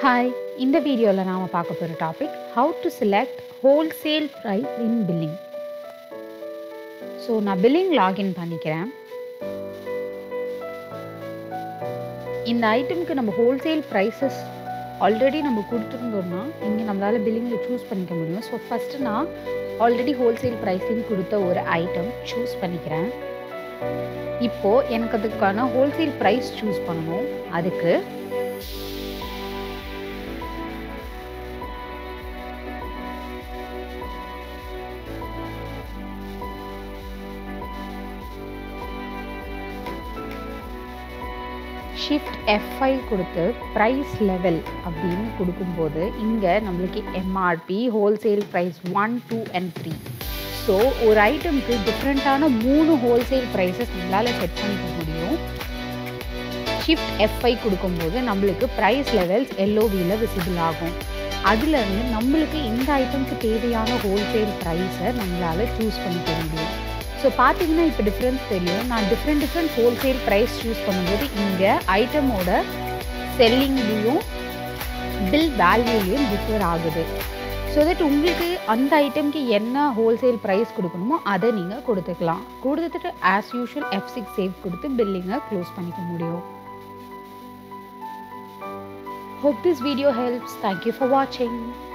Hi இந்த வீடியோவில் நாம் பார்க்க போகிற topic how to select wholesale price in billing so நான் பில்லிங் லாகின் பண்ணிக்கிறேன் இந்த ஐட்டம்க்கு நம்ம ஹோல்சேல் ப்ரைஸஸ் ஆல்ரெடி நம்ம கொடுத்துருந்தோம்னா இங்கே நம்மளால் பில்லிங்கில் சூஸ் பண்ணிக்க முடியும் ஸோ ஃபஸ்ட்டு நான் ஆல்ரெடி ஹோல்சேல் ப்ரைஸிங் கொடுத்த ஒரு ஐட்டம் சூஸ் பண்ணிக்கிறேன் இப்போது எனக்கு அதுக்கான ஹோல்சேல் ப்ரைஸ் சூஸ் பண்ணணும் அதுக்கு ஷிஃப்ட் எஃப்ஐ கொடுத்து ப்ரைஸ் லெவல் அப்படின்னு கொடுக்கும்போது இங்கே நம்மளுக்கு MRP wholesale price one two and three so ஒரு ஐட்டம்க்கு டிஃப்ரெண்ட்டான மூணு ஹோல்சேல் ப்ரைஸஸ் நம்மளால் செட் பண்ணிக்க முடியும் ஷிஃப்ட் எஃப்ஐ கொடுக்கும்போது நம்மளுக்கு ப்ரைஸ் லெவல்ஸ் எல்ஓவியில் விசிபிள் ஆகும் அதுலேருந்து நம்மளுக்கு இந்த ஐட்டம்க்கு தேவையான ஹோல்சேல் ப்ரைஸை நம்மளால் சூஸ் பண்ணிக்க முடியும் ஸோ பார்த்தீங்கன்னா இப்போ டிஃப்ரென்ஸ் தெரியும் நான் different different wholesale price choose பண்ணும்போது இங்கே ஐட்டமோட செல்லிங்லேயும் பில் வேல்யூலையும் டிஃபர் ஆகுது ஸோ தட் உங்களுக்கு அந்த ஐட்டம்க்கு என்ன ஹோல்சேல் ப்ரைஸ் கொடுக்கணுமோ அதை நீங்கள் கொடுத்துக்கலாம் கொடுத்துட்டு as usual F six save கொடுத்து பில்லிங்கை க்ளோஸ் பண்ணிக்க முடியும் Hope this video helps. Thank you for watching.